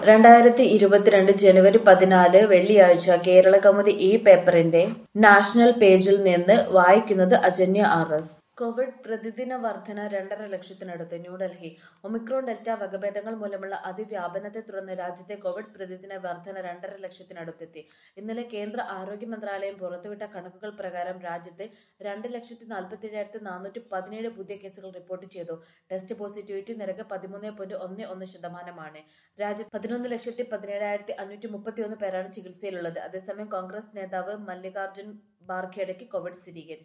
രണ്ടായിരത്തി ഇരുപത്തിരണ്ട് ജനുവരി പതിനാല് വെള്ളിയാഴ്ച കേരള കൗമുദി ഈ പേപ്പറിന്റെ നാഷണൽ പേജിൽ നിന്ന് വായിക്കുന്നത് അജന്യ ആർ എസ് കോവിഡ് പ്രതിദിന വർധന രണ്ടര ലക്ഷത്തിനടുത്ത് ന്യൂഡൽഹി ഒമിക്രോൺ ഡെൽറ്റ വകഭേദങ്ങൾ മൂലമുള്ള അതിവ്യാപനത്തെ തുടർന്ന് രാജ്യത്തെ കോവിഡ് പ്രതിദിന വർധന രണ്ടര ലക്ഷത്തിനടുത്തെത്തി ഇന്നലെ കേന്ദ്ര ആരോഗ്യ മന്ത്രാലയം പുറത്തുവിട്ട കണക്കുകൾ പ്രകാരം രാജ്യത്ത് രണ്ട് ലക്ഷത്തി നാൽപ്പത്തി ഏഴായിരത്തി നാനൂറ്റി പതിനേഴ് പുതിയ കേസുകൾ റിപ്പോർട്ട് ചെയ്തു ടെസ്റ്റ് പോസിറ്റിവിറ്റി നിരക്ക് പതിമൂന്ന് പോയിന്റ് ഒന്ന് ഒന്ന് ശതമാനമാണ് രാജ്യത്ത് പതിനൊന്ന് ലക്ഷത്തി പതിനേഴായിരത്തി അഞ്ഞൂറ്റി മുപ്പത്തി ഒന്ന് പേരാണ് ചികിത്സയിലുള്ളത് അതേസമയം കോൺഗ്രസ് നേതാവ് മല്ലികാർജുൻ ഖാർഖെയ്ക്ക് കോവിഡ് സ്ഥിരീകരിച്ചു